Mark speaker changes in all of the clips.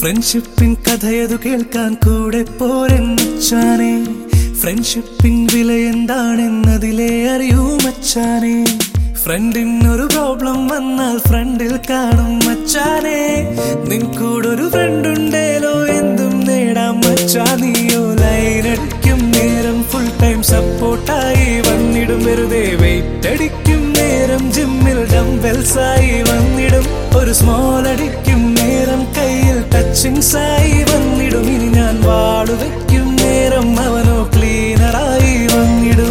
Speaker 1: ഫ്രണ്ട്ഷിപ്പിൻ കഥയതു കേൾക്കാൻ കൂടെ പോരെന്നച്ചാനെ ഫ്രണ്ട്ഷിപ്പിൻ വില എന്താണെന്നതിലെ അറിയൂ മച്ചാനെ ഫ്രണ്ടിനൊരു പ്രോബ്ലം വന്നാൽ ഫ്രണ്ടിൽ കാണും മച്ചാനെ നിൻ കൂടൊരു ഫ്രണ്ട് ഉണ്ടേലോ എന്തും നേടാം മച്ചാ നീയോ ലൈനടിക്കും നേരം ഫുൾ ടൈം സപ്പോർട്ടായി വന്നിടും വെറുതെ വെയിറ്റ് അടിക്കും നേരം ജിമ്മിൽ ഡംബെൽസ് ആയി വന്നിടും ഒരു സ്മോൾ അടിക്കും നേരം കയ്യിൽ ടച്ചിങ്സ് ആയി വന്നിടും ഇനി ഞാൻ വാളു വെക്കും നേരം അവനോ ക്ലീനറായി വന്നിടും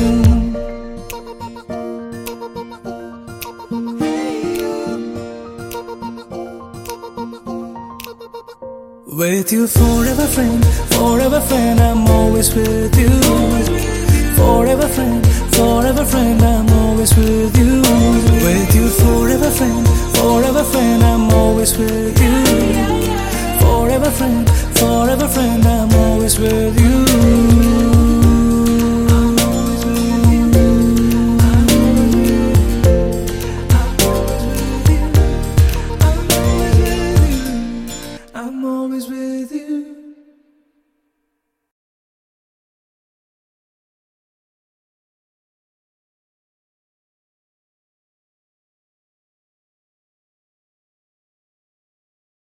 Speaker 1: With you forever friend, forever friend, I'm always with you. Forever friend, forever friend, I'm always with you. With you forever friend, forever friend, I'm always with you. Forever friend, forever friend, I'm always with you.